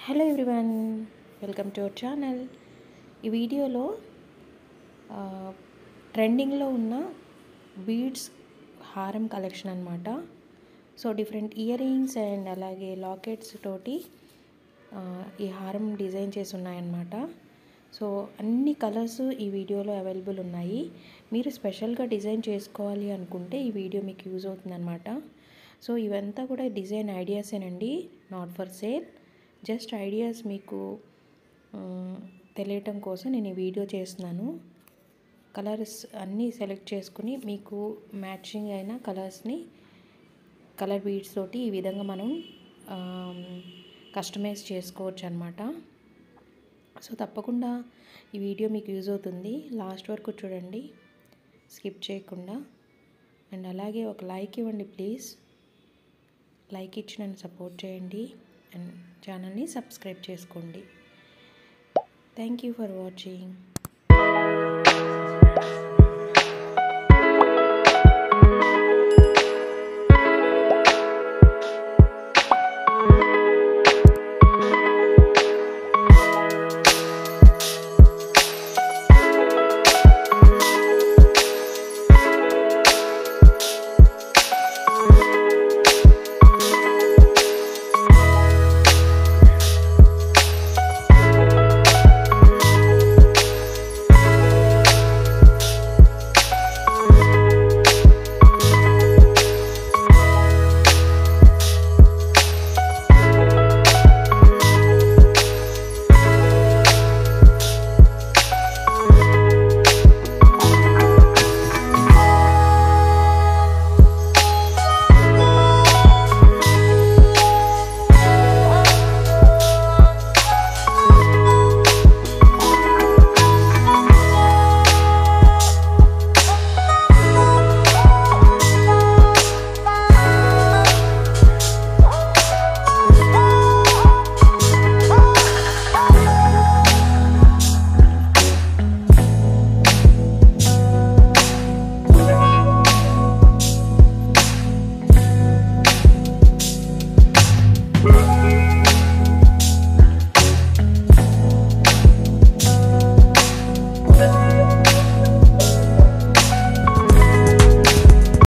hello everyone welcome to our channel ఈ వీడియోలో ఆ, ట్రెండింగ్లో ఉన్న బీడ్స్ హారం కలెక్షన్ అనమాట so different ear rings and అలాగే లాకెట్స్ తోటి ఆ, ఈ హారం డిజైన్ చేసి ఉన్నాయన్నమాట సో అన్ని కలర్స్ ఈ వీడియోలో అవైలబుల్ ఉన్నాయి మీరు స్పెషల్గా డిజైన్ చేసుకోవాలి అనుకుంటే ఈ వీడియో మీకు యూజ్ అవుతుందన్నమాట సో ఇవంతా కూడా డిజైన్ ఐడియాసేనండి not for sale just ideas మీకు ఆ, తెలియటం కోసం నేను ఈ వీడియో చేస్తున్నాను కలర్స్ అన్నీ సెలెక్ట్ చేసుకుని మీకు మ్యాచింగ్ అయిన కలర్స్ని కలర్ బీడ్స్ తోటి ఈ విధంగా మనం కస్టమైజ్ చేసుకోవచ్చు అనమాట సో తప్పకుండా ఈ వీడియో మీకు యూజ్ అవుతుంది లాస్ట్ వరకు చూడండి స్కిప్ చేయకుండా అండ్ అలాగే ఒక లైక్ ఇవ్వండి ప్లీజ్ లైక్ ఇచ్చి నన్ను సపోర్ట్ చేయండి అండ్ ఛానల్ని సబ్స్క్రైబ్ చేసుకోండి థ్యాంక్ యూ ఫర్ వాచింగ్